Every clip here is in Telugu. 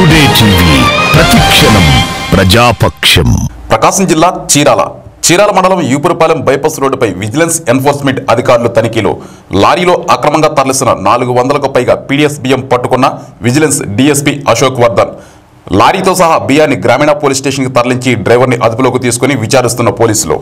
టుడే టీవీ ప్రతిక్షణం ప్రజాపక్షం ప్రకాశం జిల్లా చీరాల చీరాల మండలం యూపురపాలెం బైపాస్ రోడ్డుపై విజిలెన్స్ ఎన్ఫోర్స్మెంట్ అధికారులు తనిఖీలో లారీలో అక్రమంగా తరలిసిన నాలుగు వందలకు పైగా పీడీఎస్ బియ్యం పట్టుకున్న విజిలెన్స్ డీఎస్పీ అశోక్ వర్ధన్ లారీతో సహా బియ్యాన్ని గ్రామీణ పోలీస్ స్టేషన్కి తరలించి డ్రైవర్ని అదుపులోకి తీసుకుని విచారిస్తున్న పోలీసులు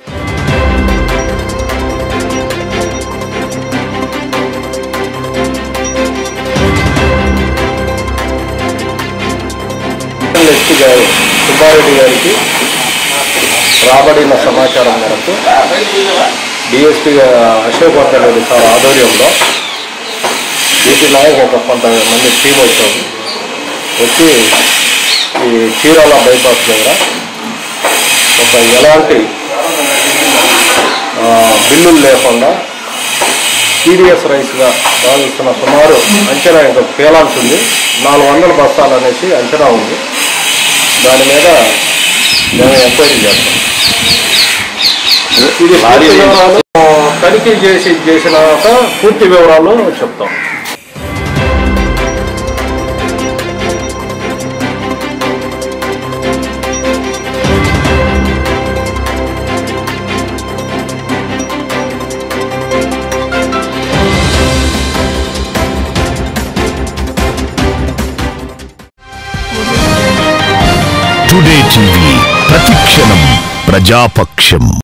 ఎస్పీ గారు సుబ్బారెడ్డి గారికి రాబడిన సమాచారం మేరకు డిఎస్పీ అశోక్ వర్ధన్ రెడ్డి సార్ ఆధ్వర్యంలో బీపీ నాయక్ ఒక కొంతమంది టీం వచ్చాము వచ్చి ఈ చీరాల బైపాస్ దగ్గర ఒక ఎలాంటి ఆ, బిల్లులు లేకుండా టీడీఎస్ రైస్గా భావిస్తున్న సుమారు అంచనా ఇంకా పేలాల్సి ఉంది నాలుగు వందల బస్తాలు అనేసి అంచనా ఉంది దాని మీద మేము ఎంక్వైరీ చేస్తాం ఇది పూర్తి వివరాలు తనిఖీ చేసి చేసినాక పూర్తి వివరాలు చెప్తాం టుడే టీవీ ప్రతిక్షణం ప్రజాపక్షం